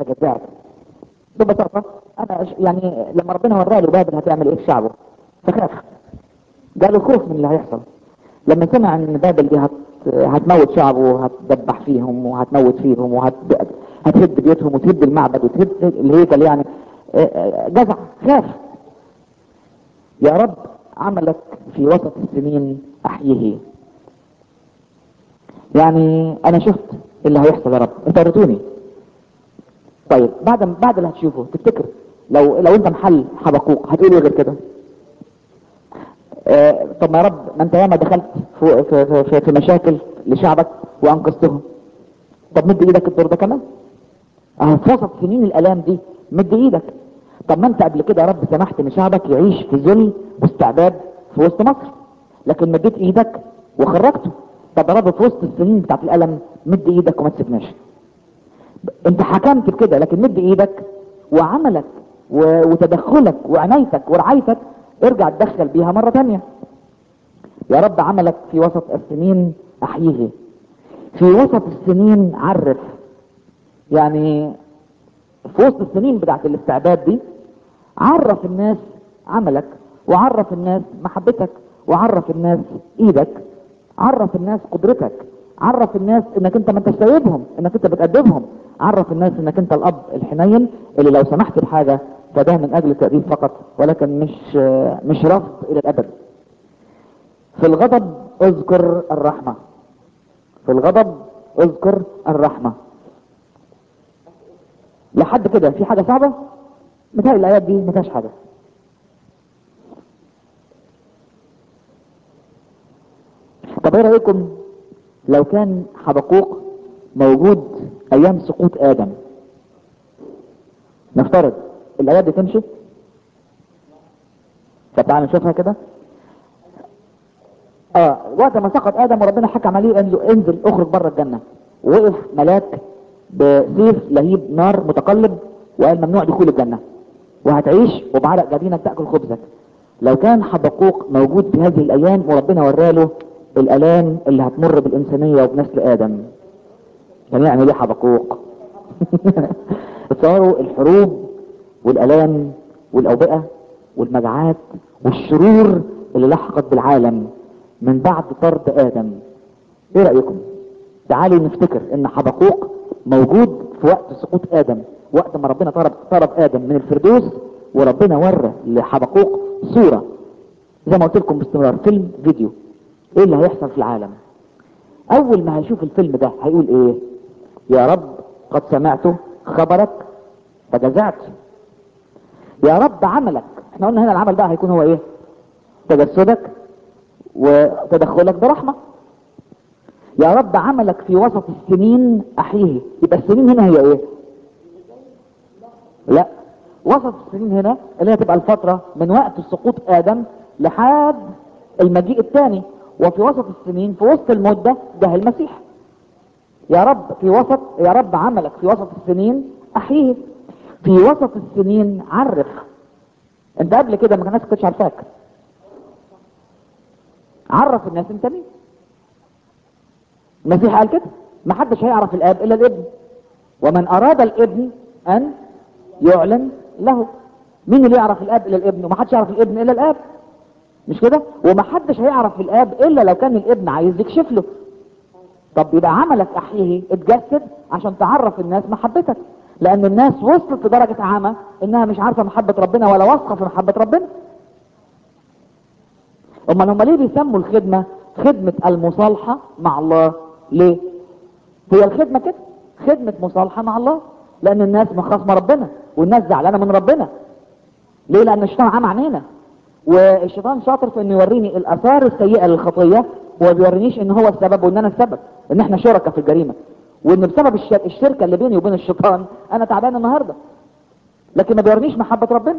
تجزعت ببساطة انا أش- يعني لما ربنا وراله بابل هتعمل ايه في شعبه فخاف جاله خوف من اللي هيحصل لما سمع ان بابل دي هت... هتموت شعبه وهتدبح فيهم وهتموت فيهم وهتهد بيوتهم وتهد المعبد وتهد الهيكل يعني آه، آه، جزع خاف يا رب عملك في وسط السنين احييه يعني انا شفت اللي هيحصل يا رب انت وريتوني طيب بعد بعد اللي هتشوفه تفتكر لو لو انت محل حبقوق هتقول ايه غير كده آه طب ما يا رب ما انت ياما دخلت في, في, في, في, في مشاكل لشعبك وانقذتهم طب مد ايدك الدور ده كمان اهو في وسط سنين الالام دي مد ايدك طب ما انت قبل كده يا رب سمحت ان شعبك يعيش في ذل واستعباد في وسط مصر لكن مديت ايدك وخرجته طب يا رب في وسط السنين بتاعت الالم مد ايدك وما تسيبناش انت حكمت بكده لكن مد ايدك وعملك و- وتدخلك وعنايتك ورعايتك ارجع تدخل بيها مرة تانية يا رب عملك في وسط السنين احييه في وسط السنين عرف يعني في وسط السنين بتاعت الاستعداد دي عرف الناس عملك وعرف الناس محبتك وعرف الناس ايدك عرف الناس قدرتك عرف الناس انك انت ما انتش سايبهم انك انت بتأدبهم عرف الناس انك انت الاب الحنين اللي لو سمحت بحاجة فده من اجل التأديب فقط ولكن مش مش رفض الى الابد في الغضب اذكر الرحمة في الغضب اذكر الرحمة لحد كده في حاجة صعبة مثال الايات دي ما فيهاش حاجة طب ايه رايكم لو كان حبقوق موجود ايام سقوط ادم نفترض الايات دي تمشي طب تعالى نشوفها كده اه وقت ما سقط ادم وربنا حكم عليه انزل انزل اخرج بره الجنه وقف ملاك بسيف لهيب نار متقلب وقال ممنوع دخول الجنه وهتعيش وبعرق جبينك تاكل خبزك لو كان حبقوق موجود في هذه الايام وربنا وراله الالام اللي هتمر بالانسانيه وبنسل ادم كان يعمل ايه حبقوق تصوروا الحروب والالام والاوبئه والمجاعات والشرور اللي لحقت بالعالم من بعد طرد ادم ايه رايكم تعالوا نفتكر ان حبقوق موجود في وقت سقوط ادم وقت ما ربنا طرد طرد ادم من الفردوس وربنا ورى لحبقوق صوره زي ما قلت لكم باستمرار فيلم فيديو ايه اللي هيحصل في العالم اول ما هيشوف الفيلم ده هيقول ايه يا رب قد سمعت خبرك فجزعت يا رب عملك احنا قلنا هنا العمل بقى هيكون هو ايه تجسدك وتدخلك برحمة يا رب عملك في وسط السنين احييه يبقى السنين هنا هي ايه لا وسط السنين هنا اللي هي تبقى الفترة من وقت سقوط ادم لحد المجيء الثاني وفي وسط السنين في وسط المدة جه المسيح يا رب في وسط يا رب عملك في وسط السنين احييه في وسط السنين عرف انت قبل كده ما الناس كنتش عارفاك عرف الناس انت مين المسيح قال كده ما حدش هيعرف الاب الا الابن ومن اراد الابن ان يعلن له مين اللي يعرف الاب الا الابن وما حدش يعرف الابن الا الاب مش كده وما حدش هيعرف الاب الا لو كان الابن عايز يكشف له طب يبقى عملك احييه اتجسد عشان تعرف الناس محبتك لان الناس وصلت لدرجة عامة انها مش عارفة محبة ربنا ولا واثقة في محبة ربنا امال هم ليه بيسموا الخدمة خدمة المصالحة مع الله ليه هي الخدمة كده خدمة مصالحة مع الله لان الناس مخاصمة ربنا والناس زعلانة من ربنا ليه لان الشيطان عام عينينا والشيطان شاطر في انه يوريني الاثار السيئة للخطية وما بيورينيش ان هو السبب وان انا السبب ان احنا شركاء في الجريمة وان بسبب الشر... الشركة اللي بيني وبين الشيطان انا تعبان النهاردة لكن ما بيورنيش محبة ربنا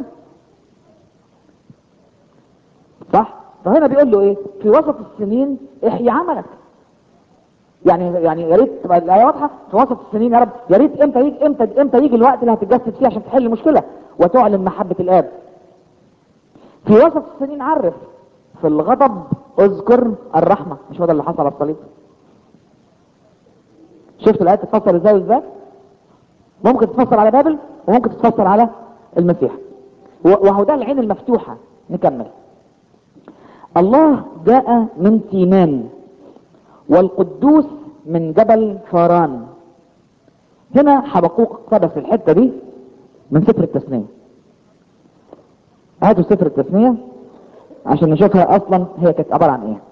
صح فهنا بيقول له ايه في وسط السنين احيي عملك يعني يعني يا ريت تبقى الايه واضحه في وسط السنين يا رب يا ريت امتى يجي امتى امتى يجي الوقت اللي هتتجسد فيه عشان تحل المشكله وتعلن محبه الاب في وسط السنين عرف في الغضب اذكر الرحمه مش هو ده اللي حصل على الصليب شفت الايه تتفسر ازاي وازاي ممكن تتفسر على بابل وممكن تتفسر على المسيح و- وهو ده العين المفتوحة نكمل الله جاء من تيمان والقدوس من جبل فاران هنا حبقوق اقتبس الحتة دي من سفر التثنية هاتوا سفر التثنية عشان نشوفها اصلا هي كانت عبارة عن ايه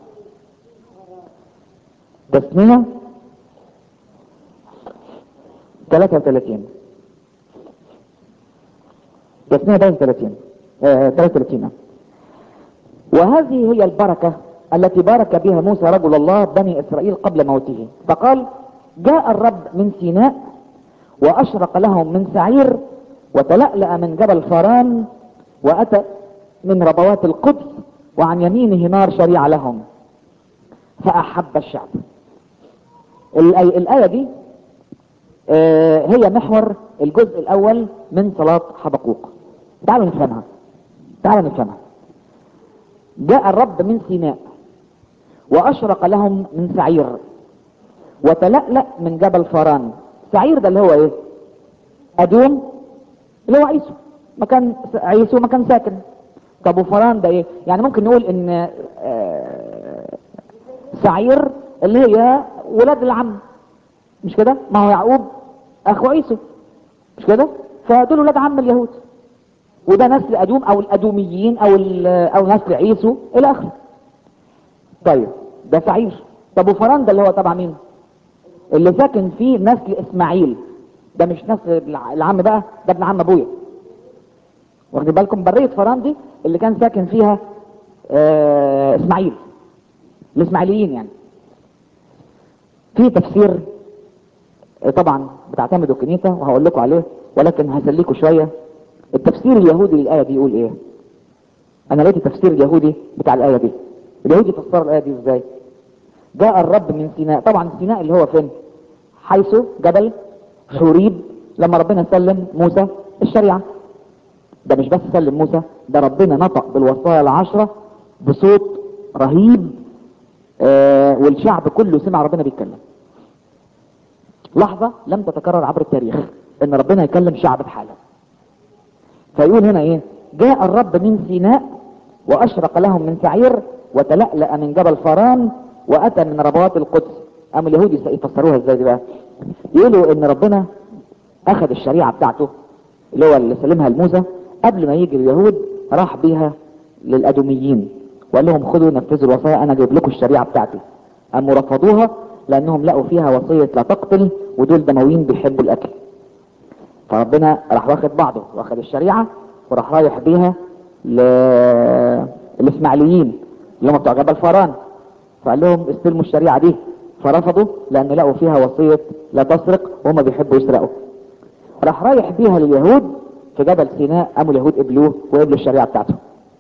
تثنية 33 تثنية 33 آه 33 وهذه هي البركة التي بارك بها موسى رجل الله بني إسرائيل قبل موته فقال جاء الرب من سيناء وأشرق لهم من سعير وتلألأ من جبل فاران وأتى من ربوات القدس وعن يمينه نار شريعة لهم فأحب الشعب الآية, الآية دي آه، هي محور الجزء الأول من صلاة حبقوق تعالوا نفهمها تعالوا نفهمها جاء الرب من سيناء وأشرق لهم من سعير وتلألأ من جبل فاران سعير ده اللي هو ايه أدوم اللي هو عيسو مكان عيسو مكان ساكن طب وفران ده ايه يعني ممكن نقول ان آه، سعير اللي هي ولاد العم مش كده ما هو يعقوب اخو عيسو مش كده فدول ولاد عم اليهود وده نسل ادوم او الادوميين او ال- او نسل عيسو الى اخره طيب ده سعير طب وفران ده اللي هو تبع مين اللي ساكن فيه نسل اسماعيل ده مش نسل الع- العم بقى ده ابن عم ابويا واخدين بالكم برية فران دي اللي كان ساكن فيها آه اسماعيل الاسماعيليين يعني في تفسير آه، طبعا بتعتمدوا كنيسة وهقول لكم عليه ولكن هسليكم شوية التفسير اليهودي للآية دي يقول ايه انا لقيت التفسير اليهودي بتاع الآية دي اليهودي فسر الآية دي ازاي جاء الرب من سيناء طبعا سيناء اللي هو فين حيث جبل حوريب لما ربنا سلم موسى الشريعة ده مش بس سلم موسى ده ربنا نطق بالوصايا العشرة بصوت رهيب آه والشعب كله سمع ربنا بيتكلم لحظة لم تتكرر عبر التاريخ ان ربنا يكلم شعب بحاله فيقول هنا ايه جاء الرب من سيناء واشرق لهم من سعير وتلألأ من جبل فران واتى من ربوات القدس ام اليهود يس- يفسروها ازاي دي بقى يقولوا ان ربنا اخذ الشريعة بتاعته اللي هو اللي سلمها لموسى قبل ما يجي اليهود راح بيها للادوميين وقال لهم خذوا نفذوا الوصايا انا جايب لكم الشريعة بتاعتي قاموا رفضوها لانهم لقوا فيها وصية لا تقتل ودول دمويين بيحبوا الاكل فربنا راح واخد بعضه واخد الشريعة وراح رايح بيها للاسماعيليين اللي هم بتوع جبل فاران فقال لهم استلموا الشريعة دي فرفضوا لان لقوا فيها وصية لا تسرق وهم بيحبوا يسرقوا راح رايح بيها لليهود في جبل سيناء قاموا اليهود قبلوه وقبلوا الشريعة بتاعته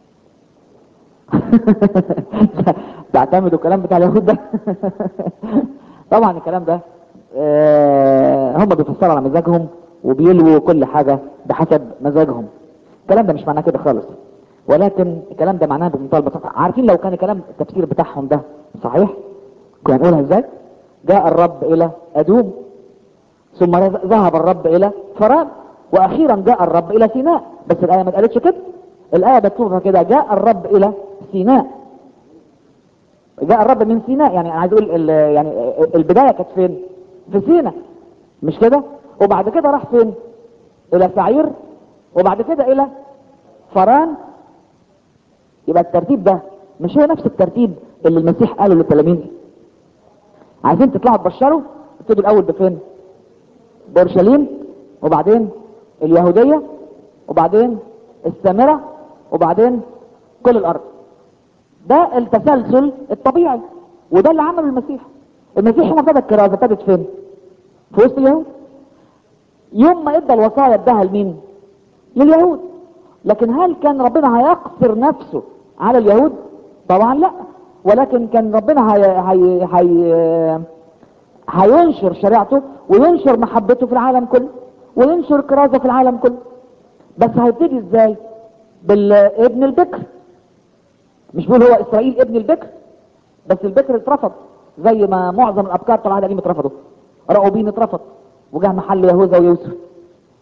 تعتمدوا الكلام بتاع اليهود ده طبعا الكلام ده آه، هم بيفسروا على مزاجهم وبيلووا كل حاجة بحسب مزاجهم الكلام ده مش معناه كده خالص ولكن الكلام ده معناه بمنتهى البساطة عارفين لو كان الكلام التفسير بتاعهم ده صحيح كنا نقولها ازاي جاء الرب الى ادوم ثم ذهب الرب الى فران واخيرا جاء الرب الى سيناء بس الايه ما اتقالتش كده الايه بتشوفها كده جاء الرب الى سيناء جاء الرب من سيناء يعني انا عايز اقول ال- يعني البدايه كانت فين في سيناء مش كده وبعد كده راح فين الى سعير وبعد كده الى فران يبقى الترتيب ده مش هو نفس الترتيب اللي المسيح قاله للتلاميذ عايزين تطلعوا تبشروا ابتدوا الاول بفين بورشليم وبعدين اليهودية وبعدين السامرة وبعدين كل الارض ده التسلسل الطبيعي وده اللي عمله المسيح المسيح هنا ابتدى الكرازة ابتدت فين في وسط اليهود يوم ما ادى الوصايا اداها لمين لليهود لكن هل كان ربنا هيقصر نفسه على اليهود طبعا لا ولكن كان ربنا هي هي هي هينشر شريعته وينشر محبته في العالم كله وينشر كرازه في العالم كله بس هيبتدي ازاي بالابن البكر مش بيقول هو اسرائيل ابن البكر بس البكر اترفض زي ما معظم الابكار بتوع العهد القديم اترفضوا راؤوبين اترفض وجه محل يهوذا ويوسف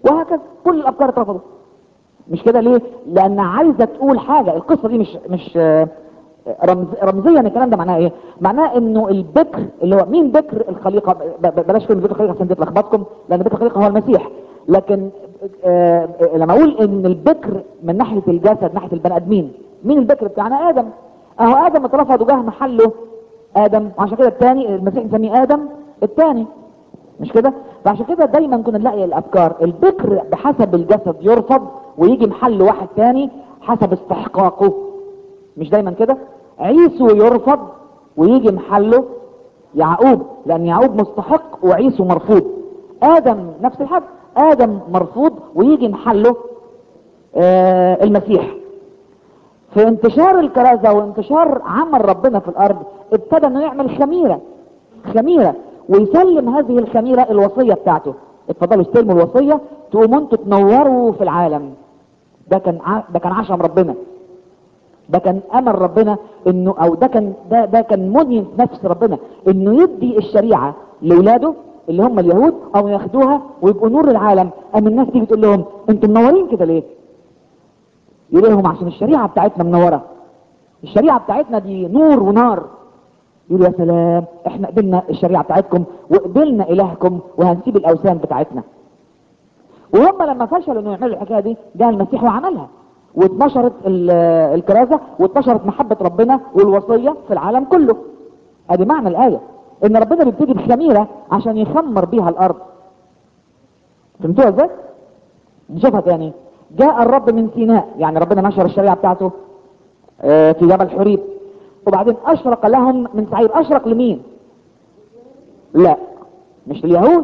وهكذا كل الافكار اترفضوا مش كده ليه لان عايزه تقول حاجه القصه دي مش مش آه، رمز رمزيا الكلام ده معناه ايه معناه انه البكر اللي هو مين بكر الخليقه ب- ب- بلاش كلمه بكر الخليقه عشان دي تلخبطكم لان بكر الخليقه هو المسيح لكن آه، آه، لما اقول ان البكر من ناحيه الجسد ناحيه البني ادمين مين البكر بتاعنا ادم اهو ادم اترفض وجاه محله ادم وعشان كده الثاني المسيح نسميه ادم الثاني مش كده فعشان كده دايما كنا نلاقي الافكار البكر بحسب الجسد يرفض ويجي محل واحد تاني حسب استحقاقه مش دايما كده عيسو يرفض ويجي محله يعقوب لان يعقوب مستحق وعيسو مرفوض ادم نفس الحاجه ادم مرفوض ويجي محله آه المسيح في انتشار الكرازه وانتشار عمل ربنا في الارض ابتدى انه يعمل خميره خميره ويسلم هذه الخميره الوصيه بتاعته اتفضلوا استلموا الوصيه تقوموا انتوا تنوروا في العالم ده كان ع... ده كان عشم ربنا ده كان امل ربنا انه او ده كان ده ده كان مني نفس ربنا انه يدي الشريعه لاولاده اللي هم اليهود او ياخدوها ويبقوا نور العالم اما الناس تيجي تقول لهم انتوا منورين كده ليه؟ يقول لهم عشان الشريعه بتاعتنا منوره الشريعه بتاعتنا دي نور ونار يقولوا يا سلام احنا قبلنا الشريعه بتاعتكم وقبلنا الهكم وهنسيب الاوثان بتاعتنا وهم لما فشلوا انه يعملوا الحكايه دي جاء المسيح وعملها واتنشرت ال- الكرازه واتنشرت محبه ربنا والوصيه في العالم كله ادي معنى الايه ان ربنا بيبتدي بخميره عشان يخمر بيها الارض فهمتوها ازاي؟ نشوفها تاني جاء الرب من سيناء يعني ربنا نشر الشريعه بتاعته آه، في جبل حريب وبعدين اشرق لهم من سعير اشرق لمين لا مش لليهود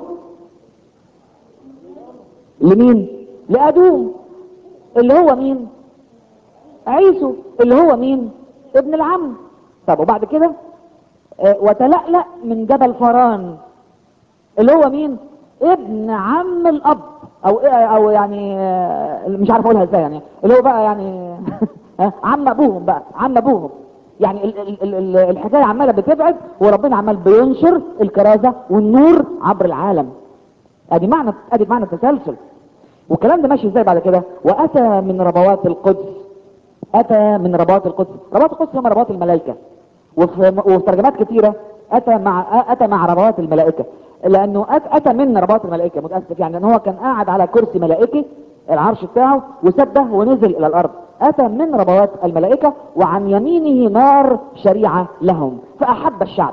لمين لادوم اللي هو مين عيسو اللي هو مين ابن العم طب وبعد كده آه، وتلألأ من جبل فران اللي هو مين ابن عم الاب او او يعني آه، مش عارف اقولها ازاي يعني اللي هو بقى يعني ها، عم ابوهم بقى عم ابوهم يعني ال ال ال ال الحكايه عماله بتبعد وربنا عمال بينشر الكرازه والنور عبر العالم ادي معنى ادي معنى التسلسل والكلام ده ماشي ازاي بعد كده واتى من ربوات القدس اتى من ربوات القدس ربوات القدس هم ربوات الملائكه وفي, وفي ترجمات كثيره اتى مع اتى مع ربوات الملائكه لانه أت- اتى من ربوات الملائكه متاسف يعني ان هو كان قاعد على كرسي ملائكي العرش بتاعه وسبه ونزل الى الارض اتى من ربوات الملائكه وعن يمينه نار شريعه لهم فاحب الشعب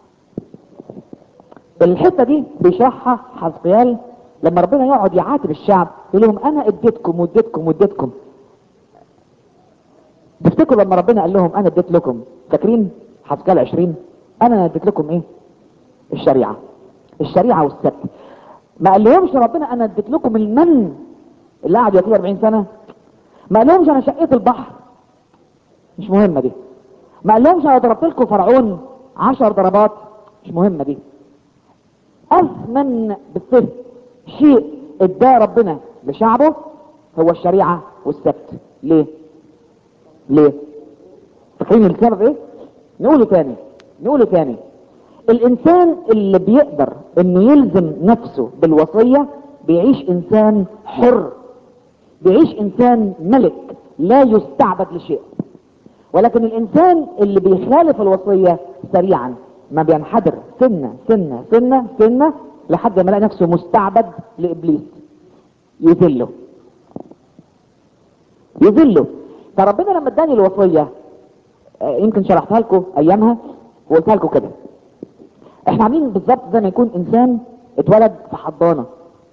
الحته دي بيشرحها حزقيال لما ربنا يقعد يعاتب الشعب يقول لهم انا اديتكم واديتكم واديتكم تفتكروا لما ربنا قال لهم انا اديت لكم فاكرين حزقيال 20 انا اديت لكم ايه الشريعه الشريعه والسبت ما قال لهمش ربنا انا اديت لكم المن اللي قعد ياكلوا 40 سنه ما قال لهمش انا شقيت البحر مش مهمه دي ما قال لهمش انا ضربت لكم فرعون 10 ضربات مش مهمه دي اثمن بالسهل شيء اداه ربنا لشعبه هو الشريعه والسبت ليه ليه فاكرين السبب ايه نقوله تاني نقوله تاني الانسان اللي بيقدر انه يلزم نفسه بالوصيه بيعيش انسان حر بيعيش انسان ملك لا يستعبد لشيء ولكن الانسان اللي بيخالف الوصيه سريعا ما بينحدر سنه سنه سنه سنه لحد ما يلاقي نفسه مستعبد لابليس يذله يذله فربنا لما اداني الوصيه آه، يمكن شرحتها لكم ايامها وقلتها لكم كده احنا عاملين بالظبط زي ما يكون انسان اتولد في حضانه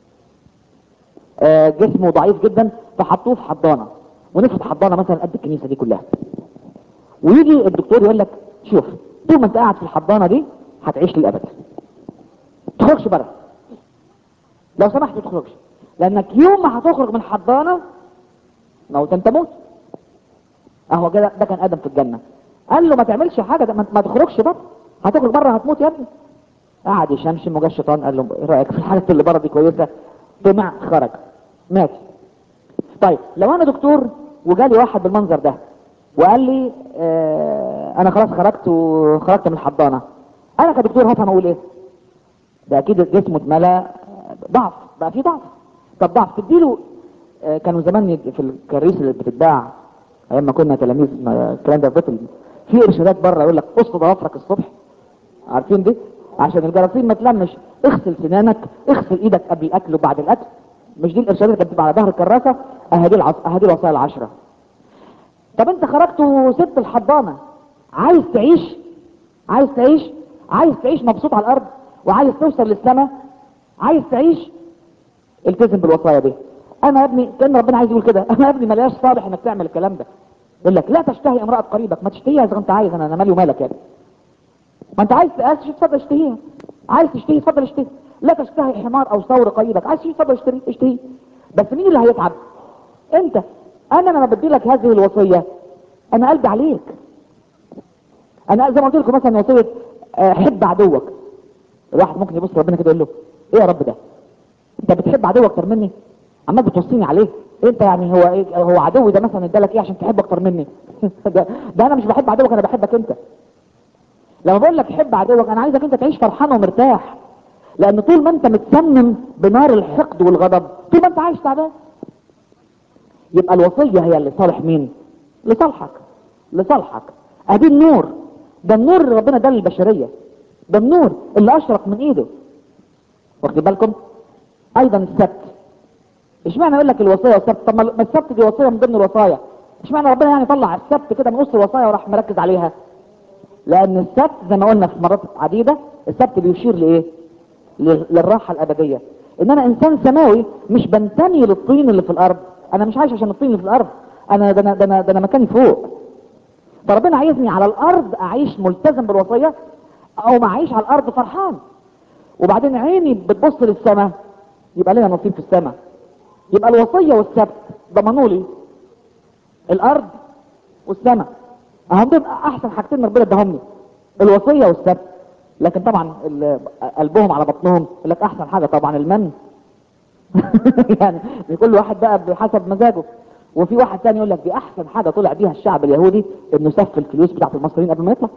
آه، جسمه ضعيف جدا فحطوه في حضانه ونفرض حضانه مثلا قد الكنيسه دي كلها ويجي الدكتور يقول لك شوف طول ما انت قاعد في الحضانه دي هتعيش للابد تخرجش بره لو سمحت ما تخرجش لانك يوم ما هتخرج من الحضانه موت انت موت اهو كده ده كان ادم في الجنه قال له ما تعملش حاجه ده ما ما تخرجش بره هتخرج بره هتموت يا ابني قعد يشمشم وجا الشيطان قال له ايه رايك في الحاجات اللي بره دي كويسه طمع خرج مات طيب لو انا دكتور وجالي واحد بالمنظر ده وقال لي آه انا خلاص خرجت وخرجت من الحضانه انا كدكتور هفهم اقول ايه ده اكيد جسمه اتملى ضعف بقى في ضعف طب ضعف تديله آه، كانوا زمان يد- في الكريس اللي بتتباع ايام ما كنا تلاميذ ما الكلام ده بطل في ارشادات بره يقول لك قص ضوافرك الصبح عارفين دي عشان الجراثيم ما تلمش اغسل سنانك اغسل ايدك قبل الاكل وبعد الاكل مش دي الارشادات اللي كانت بتبقى على ظهر الكراسه اهدي العص... اهدي الوصايا العشره طب انت خرجت وسبت الحضانه عايز تعيش عايز تعيش عايز تعيش مبسوط على الارض وعايز توصل للسماء عايز تعيش التزم بالوصايا دي انا يا ابني كان ربنا عايز يقول كده انا يا ابني ملياش صالح انك تعمل الكلام ده يقول لك لا تشتهي امراه قريبك ما تشتهيها اذا كنت عايز انا انا مالي ومالك يا ابني ما انت عايز تقاس اتفضل اشتهيها عايز تشتهي اتفضل اشتهي لا تشتهي حمار او ثور قريبك عايز تشتهي اتفضل اشتري اشتهي بس مين اللي هيتعب انت انا لما بدي لك هذه الوصيه انا قلبي عليك انا زي ما قلت لكم مثلا وصيه آه، حب عدوك الواحد ممكن يبص ربنا كده يقول له ايه يا رب ده انت بتحب عدوك اكتر مني عمال بتوصيني عليه انت يعني هو إيه هو عدوي ده مثلا ادالك ايه عشان تحب اكتر مني ده, ده انا مش بحب عدوك انا بحبك انت لما بقول لك حب عدوك انا عايزك انت تعيش فرحان ومرتاح لان طول ما انت متسمم بنار الحقد والغضب طول ما انت عايش تعبان يبقى الوصيه هي اللي صالح مين لصالحك لصالحك ادي النور ده النور اللي ربنا ده للبشريه ده النور اللي اشرق من ايده واخد بالكم ايضا السبت اشمعنى يقول لك الوصيه والسبت طب ما ما السبت دي وصيه من ضمن الوصايا اشمعنى ربنا يعني طلع السبت كده من وسط الوصايا وراح مركز عليها لان السبت زي ما قلنا في مرات عديده السبت بيشير لايه لل- للراحه الابديه ان انا انسان سماوي مش بنتمي للطين اللي في الارض انا مش عايش عشان الطين اللي في الارض انا ده انا ده انا, ده أنا مكاني فوق فربنا عايزني على الارض اعيش ملتزم بالوصيه او ما اعيش على الارض فرحان وبعدين عيني بتبص للسماء يبقى ليا نصيب في السماء يبقى الوصيه والسبت ضمنوا لي الارض والسماء اهم دول احسن حاجتين ربنا اداهم لي الوصيه والسبت لكن طبعا ال- قلبهم على بطنهم يقول لك احسن حاجه طبعا المن يعني كل واحد بقى بحسب مزاجه وفي واحد تاني يقول لك دي احسن حاجه طلع بيها الشعب اليهودي انه سف الفلوس بتاعت المصريين قبل ما يطلع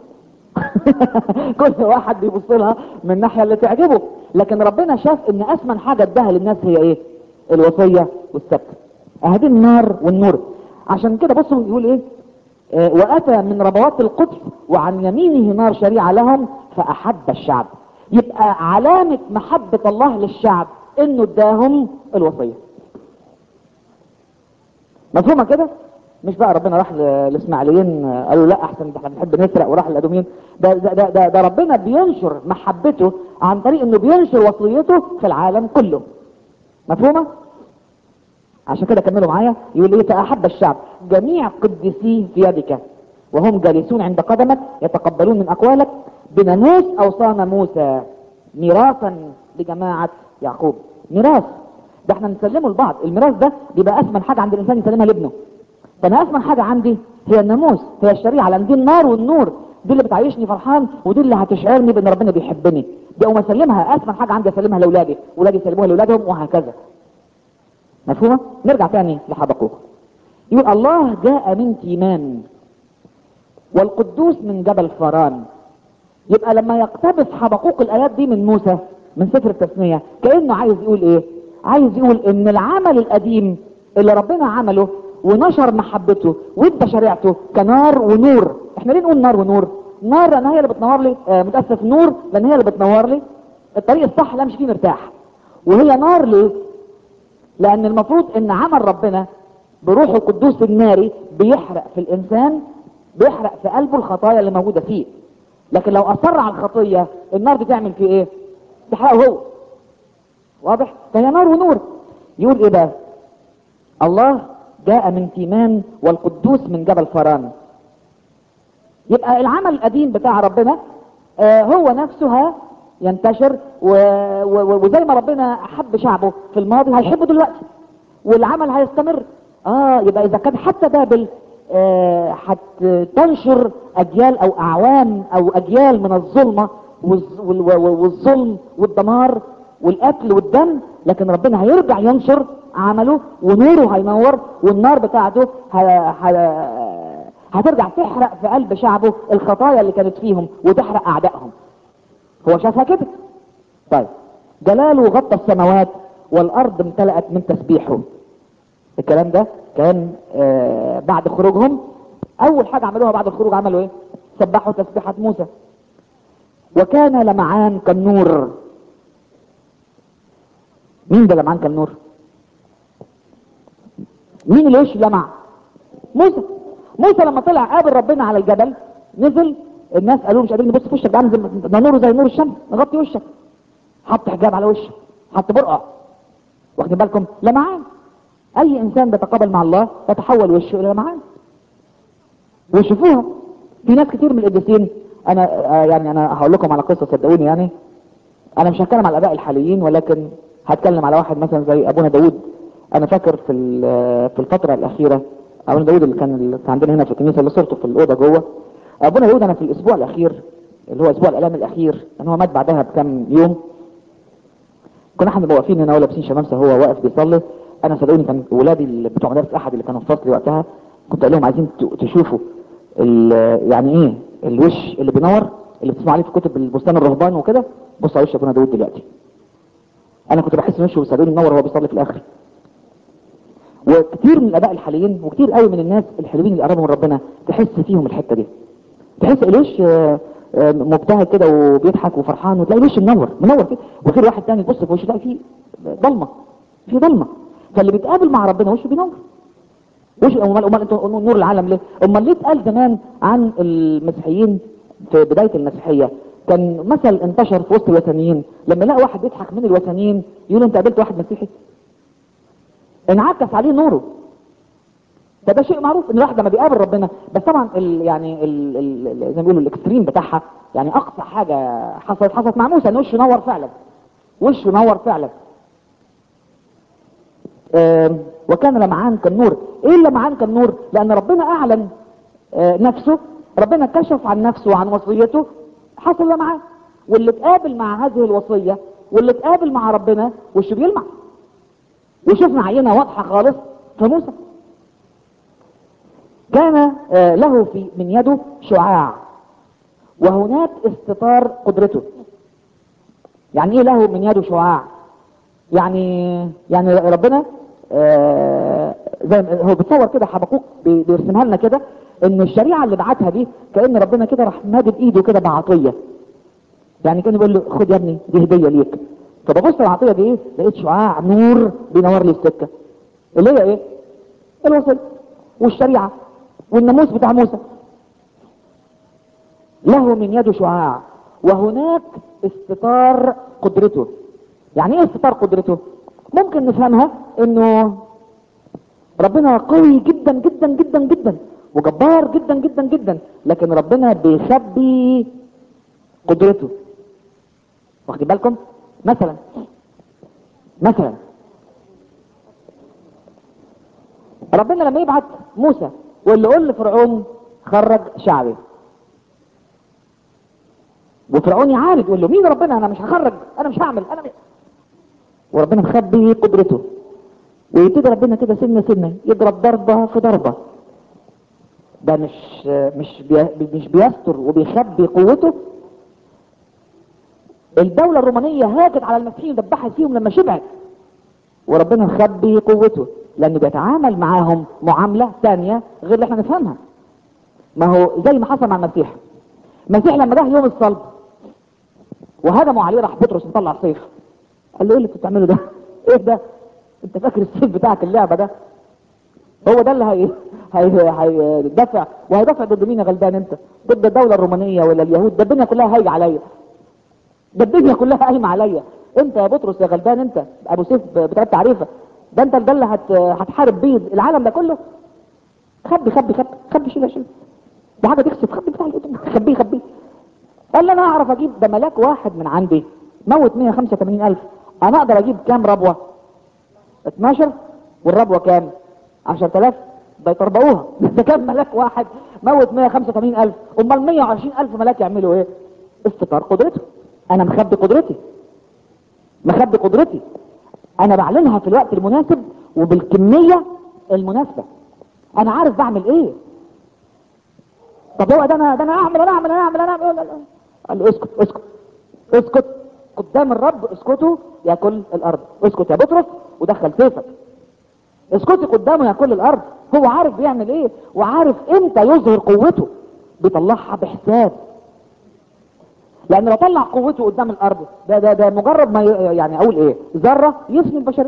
كل واحد بيبص لها من الناحيه اللي تعجبه لكن ربنا شاف ان اثمن حاجه اداها للناس هي ايه الوصيه والسبت اهدي النار والنور عشان كده بصوا يقول ايه آه، واتى من ربوات القدس وعن يمينه نار شريعه لهم فاحب الشعب يبقى علامه محبه الله للشعب انه اداهم الوصيه مفهومه كده مش بقى ربنا راح ل- للاسماعيليين آه، قالوا لا احسن ده احنا بنحب نسرق وراح للادوميين ده ده, ده ده ده ربنا بينشر محبته عن طريق انه بينشر وصيته في العالم كله مفهومه عشان كده كملوا معايا يقول ايه فاحب الشعب جميع قديسيه في يدك وهم جالسون عند قدمك يتقبلون من اقوالك بناموس اوصانا موسى ميراثا لجماعه يعقوب ميراث ده احنا نسلمه لبعض الميراث ده بيبقى اثمن حاجه عند الانسان يسلمها لابنه فانا اثمن حاجه عندي هي الناموس هي الشريعه لان دي النار والنور دي اللي بتعيشني فرحان ودي اللي هتشعرني بان ربنا بيحبني دي اقوم اسلمها اثمن حاجه عندي اسلمها لاولادي ولادي يسلموها لاولادهم وهكذا مفهومه نرجع تاني لحبقوق يقول الله جاء من تيمان والقدوس من جبل فران يبقى لما يقتبس حبقوق الايات دي من موسى من سفر التثنيه كانه عايز يقول ايه عايز يقول ان العمل القديم اللي ربنا عمله ونشر محبته وادى شريعته كنار ونور احنا ليه نقول نار ونور نار لان هي اللي بتنور لي آه متاسف نور لان هي اللي بتنور لي الطريق الصح اللي امشي فيه مرتاح وهي نار ليه لان المفروض ان عمل ربنا بروح القدوس الناري بيحرق في الانسان بيحرق في قلبه الخطايا اللي موجوده فيه لكن لو اصر على الخطيه النار دي تعمل فيه ايه تحرقه هو واضح فهي نار ونور يقول ايه بقى الله جاء من تيمان والقدوس من جبل فران يبقى العمل القديم بتاع ربنا آه هو نفسها ينتشر و... و... وزي ما ربنا احب شعبه في الماضي هيحبه دلوقتي والعمل هيستمر اه يبقى اذا كان حتى بابل آه هتنشر اجيال او اعوام او اجيال من الظلمه والز... وال... وال- والظلم والدمار والقتل والدم لكن ربنا هيرجع ينشر عمله ونوره هينور والنار بتاعته ه... ه... هترجع تحرق في قلب شعبه الخطايا اللي كانت فيهم وتحرق اعدائهم هو شافها كده طيب جلاله غطى السماوات والارض امتلأت من تسبيحه الكلام ده كان آه بعد خروجهم اول حاجة عملوها بعد الخروج عملوا ايه سبحوا تسبيحة موسى وكان لمعان كالنور مين ده لمعان كالنور مين اللي وش لمع موسى موسى لما طلع قابل ربنا على الجبل نزل الناس قالوا مش قادرين نبص في وشك ده عامل زي- ده نوره زي نور الشمس نغطي وشك حط حجاب على وشه حط برقع واخدين بالكم لمعان اي انسان بيتقابل مع الله يتحول وشه الى لمعان وشوفوها في ناس كتير من القديسين انا آه يعني انا هقول لكم على قصه صدقوني يعني انا مش هتكلم على الاباء الحاليين ولكن هتكلم على واحد مثلا زي ابونا داود انا فاكر في ال- في الفتره الاخيره ابونا داود اللي كان اللي كان عندنا هنا في الكنيسه اللي صورته في الاوضه جوه ابونا داود انا في الاسبوع الاخير اللي هو اسبوع الالام الاخير ان هو مات بعدها بكام يوم كنا احنا بنبقى واقفين هنا ولابسين شمامسه هو واقف بيصلي انا صدقوني كان ولادي اللي بتوع مدارس احد اللي كانوا في فصلي وقتها كنت اقول لهم عايزين ت- تشوفوا ال- يعني ايه الوش اللي بينور اللي بتسمعوا عليه في كتب البستان الرهبان وكده بصوا على وش ابونا داود دلوقتي انا كنت بحس ان وشه صدقوني منور وهو بيصلي في الاخر وكتير من الاباء الحاليين وكتير قوي من الناس الحلوين اللي قربوا من ربنا تحس فيهم الحته دي تحس الوش آه، آه، مبتهج كده وبيضحك وفرحان وتلاقي الوش منور منور كده وغير واحد تاني تبص في وشه تلاقي فيه ضلمه في ضلمه فاللي بيتقابل مع ربنا وشه بينور وش امال امال انتوا نور العالم ليه؟ امال ليه اتقال زمان عن المسيحيين في بدايه المسيحيه كان مثل انتشر في وسط الوثنيين لما يلاقي واحد يضحك من الوثنيين يقول انت قابلت واحد مسيحي انعكس عليه نوره فده شيء معروف ان الواحد لما بيقابل ربنا بس طبعا ال يعني ال ال زي ما بيقولوا الاكستريم بتاعها يعني اقصى حاجه حصلت حصلت مع موسى ان وشه نور فعلا وشه نور فعلا آم، وكان لمعان كالنور ايه لمعان كالنور لان ربنا اعلن آه، نفسه ربنا كشف عن نفسه وعن وصيته حصل لمعان واللي اتقابل مع هذه الوصيه واللي اتقابل مع ربنا وشه بيلمع وشفنا عينه واضحه خالص في موسى كان آه، له في من يده شعاع وهناك استطار قدرته يعني ايه له من يده شعاع يعني يعني ربنا آه، زي ما هو بتصور كده حبقوق بي- بيرسمها لنا كده ان الشريعه اللي بعتها دي كان ربنا كده راح مادد ايده كده بعطيه يعني كان بيقول له خد يا ابني دي هديه ليك فببص العطيه دي ايه لقيت شعاع نور بينور لي السكه اللي هي ايه الوصيه والشريعه والناموس بتاع موسى له من يده شعاع وهناك استطار قدرته يعني ايه استطار قدرته ممكن نفهمها انه ربنا قوي جدا جدا جدا جدا وجبار جدا جدا جدا لكن ربنا بيخبي قدرته واخدين بالكم مثلا مثلا ربنا لما يبعت موسى واللي يقول لفرعون خرج شعبي وفرعون يعارض يقول له مين ربنا انا مش هخرج انا مش هعمل انا مش وربنا مخبي قدرته ويبتدي ربنا كده سنه سنه يضرب ضربه في ضربه ده مش مش بي مش بيستر وبيخبي قوته الدولة الرومانية هاجت على المسيحيين ودبحت فيهم لما شبعت وربنا مخبي قوته لانه بيتعامل معاهم معاملة ثانية غير اللي احنا نفهمها ما هو زي ما حصل مع المسيح المسيح لما جه يوم الصلب وهجموا عليه راح بطرس مطلع سيف قال له ايه اللي انتوا بتعمله ده؟ ايه ده؟ انت فاكر السيف بتاعك اللعبه ده؟ هو ده اللي هي هي هيدافع وهيدافع ضد مين يا غلبان انت؟ ضد الدوله الرومانيه ولا اليهود ده الدنيا كلها هايجه عليا ده الدنيا كلها قايمه عليا انت يا بطرس يا غلبان انت ابو سيف بتاع التعريفه ده انت ده اللي هت... هتحارب بيه العالم ده كله خبي خبي خبي خبي شيل شيل دي حاجه تكسب خبي بتاع القدم خبيه خبيه قال لي انا اعرف اجيب ده ملاك واحد من عندي موت 185000 انا اقدر اجيب كام ربوه 12 والربوه كام 10000 ده يطربقوها ده كام ملاك واحد موت 185000 امال 120000 ملاك يعملوا ايه استطار قدرته انا مخبي قدرتي مخبي قدرتي انا بعلنها في الوقت المناسب وبالكميه المناسبه انا عارف بعمل ايه طب هو ده انا ده انا اعمل انا اعمل انا اعمل انا اعمل لا لا. قال له اسكت اسكت اسكت قدام الرب اسكتوا ياكل الارض اسكت يا بطرس ودخل سيفك اسكتي قدامه ياكل الارض هو عارف بيعمل ايه وعارف امتى يظهر قوته بيطلعها بحساب لان لو طلع قوته قدام الارض ده ده ده مجرد ما ي- يعني اقول ايه ذره يفني البشريه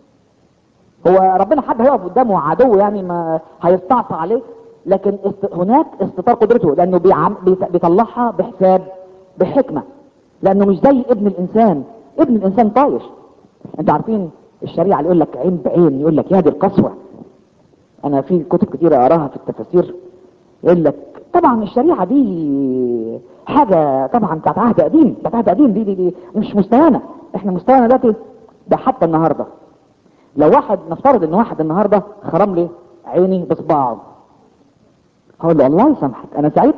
هو ربنا حد هيقف قدامه عدو يعني ما هيستعصى عليه لكن است... هناك استطار قدرته لانه بيعم... بيت- بيطلعها بحساب بحكمه لانه مش زي ابن الانسان ابن الانسان طايش انتوا عارفين الشريعه اللي يقول لك عين بعين يقول لك يا دي القسوه انا في كتب كتيره اقراها في التفاسير يقول لك طبعا الشريعه دي حاجه طبعا بتاعت عهد قديم بتاعت عهد قديم دي, دي دي مش مستوانا احنا مستوانا دلوقتي ده حتى النهارده لو واحد نفترض ان واحد النهارده خرم لي عيني بصباعه هقول له الله يسامحك انا سعيد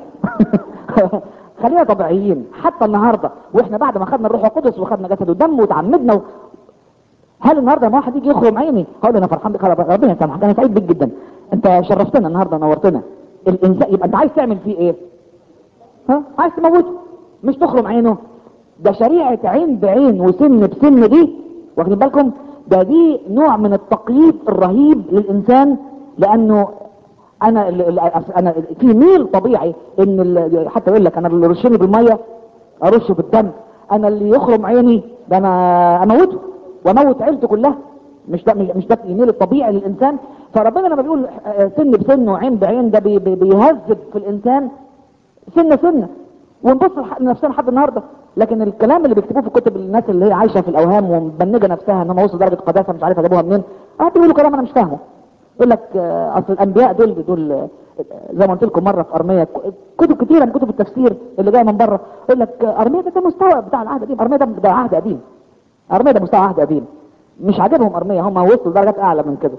خلينا طبيعيين حتى النهارده واحنا بعد ما خدنا الروح القدس وخدنا جسد ودم وتعمدنا و... هل النهارده ما واحد يجي يخرم عيني هقول له انا فرحان بك خلاص، ربنا يسامحك انا سعيد بيك جدا انت شرفتنا النهارده نورتنا الانسان يبقى انت عايز تعمل فيه ايه ها عايز تموته مش تخرم عينه ده شريعه عين بعين وسن بسن دي واخدين بالكم ده دي نوع من التقييد الرهيب للانسان لانه انا ال- ال- انا في ميل طبيعي ان ال- حتى يقول لك انا اللي يرشني بالميه ارشه بالدم انا اللي يخرم عيني ده انا اموته واموت عيلته كلها مش ده مش ده الميل الطبيعي للانسان فربنا لما بيقول آه، سن بسن وعين بعين ده بي- بي- بيهذب في الانسان سنه سنه ونبص لح- لنفسنا لحد النهارده لكن الكلام اللي بيكتبوه في كتب الناس اللي هي عايشه في الاوهام ومبنجه نفسها ان هم وصلوا درجه قداسه مش عارفه جابوها منين اه بيقولوا كلام انا مش فاهمه يقول لك آه، اصل الانبياء دول دول آه، زي ما قلت لكم مره في ارميه ك- كتب كتيره من كتب التفسير اللي جايه من بره يقول لك آه، ارميه ده, ده مستوى بتاع العهد القديم ارميه ده, ده عهد قديم ارميه ده مستوى عهد قديم مش عاجبهم ارميه هم وصلوا لدرجات اعلى من كده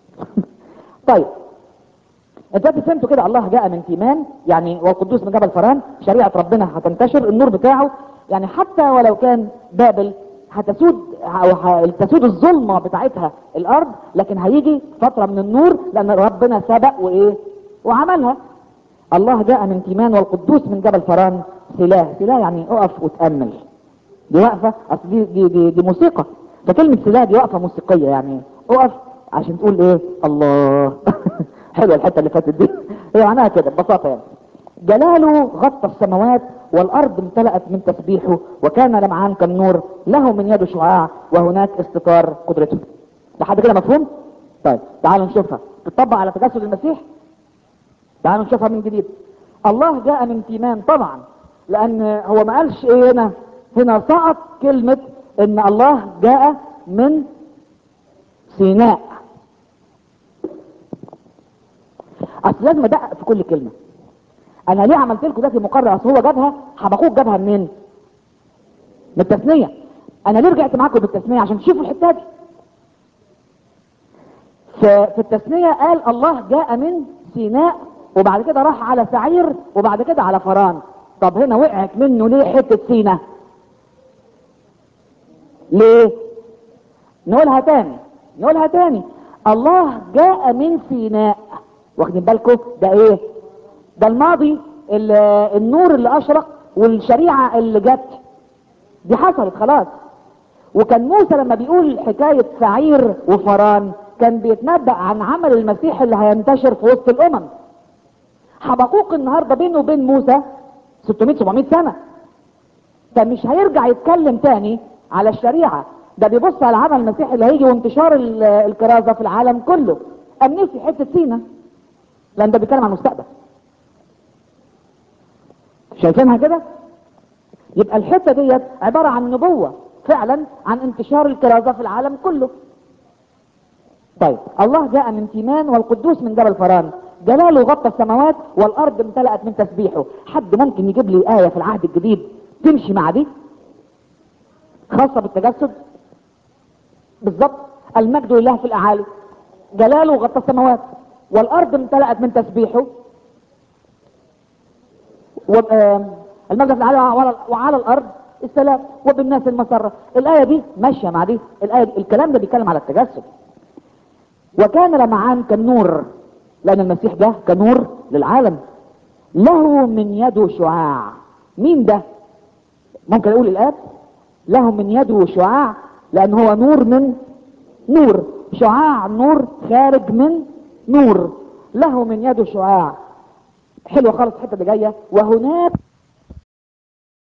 طيب انت دلوقتي فهمتوا كده الله جاء من تيمان يعني والقدوس من جبل فران شريعه ربنا هتنتشر النور بتاعه يعني حتى ولو كان بابل هتسود او ه- تسود الظلمه بتاعتها الارض لكن هيجي فتره من النور لان ربنا سبق وايه وعملها الله جاء من تيمان والقدوس من جبل فران سلاه سلاه يعني اقف وتامل دي وقفه اصل دي دي دي, دي موسيقى فكلمه سلاه دي وقفه موسيقيه يعني اقف عشان تقول ايه الله حلوه الحته اللي فاتت دي هي معناها كده ببساطه يعني جلاله غطى السماوات والارض امتلأت من تسبيحه وكان لمعان كالنور له من يده شعاع وهناك استطار قدرته لحد كده مفهوم طيب تعالوا نشوفها تطبق على تجسد المسيح تعالوا نشوفها من جديد الله جاء من تيمان طبعا لان هو ما قالش ايه هنا هنا سقط كلمة ان الله جاء من سيناء اصل لازم ادقق في كل كلمة انا ليه عملت لكم ده في مقرر اصل هو جابها حبقوك جابها منين من التثنية انا ليه رجعت معاكم بالتثنية عشان تشوفوا الحتة دي في في التثنية قال الله جاء من سيناء وبعد كده راح على سعير وبعد كده على فران طب هنا وقعت منه ليه حتة سينا ليه نقولها تاني نقولها تاني الله جاء من سيناء واخدين بالكم ده ايه ده الماضي ال- النور اللي اشرق والشريعة اللي جت دي حصلت خلاص وكان موسى لما بيقول حكاية سعير وفران كان بيتنبأ عن عمل المسيح اللي هينتشر في وسط الامم حبقوق النهارده بينه وبين موسى 600 700 سنه فمش هيرجع يتكلم تاني على الشريعه ده بيبص على عمل المسيح اللي هيجي وانتشار ال- الكرازه في العالم كله امنسي حته سينا لان ده بيتكلم عن المستقبل شايفينها كده يبقى الحته ديت عباره عن نبوه فعلا عن انتشار الكرازه في العالم كله طيب الله جاء من تيمان والقدوس من جبل فران جلاله غطى السماوات والارض امتلأت من تسبيحه حد ممكن يجيب لي آية في العهد الجديد تمشي مع دي خاصة بالتجسد بالظبط المجد لله في الاعالي جلاله غطى السماوات والارض امتلأت من تسبيحه و- آم، المجد في الاعالي وعلى, وعلى الارض السلام وبالناس المسرة الآية دي ماشية مع دي الآية الكلام ده بيتكلم على التجسد وكان لمعان كالنور لأن المسيح ده كنور للعالم له من يده شعاع مين ده ممكن أقول الآب له من يده شعاع لان هو نور من نور شعاع نور خارج من نور له من يده شعاع حلوه خالص الحته اللي جايه وهناك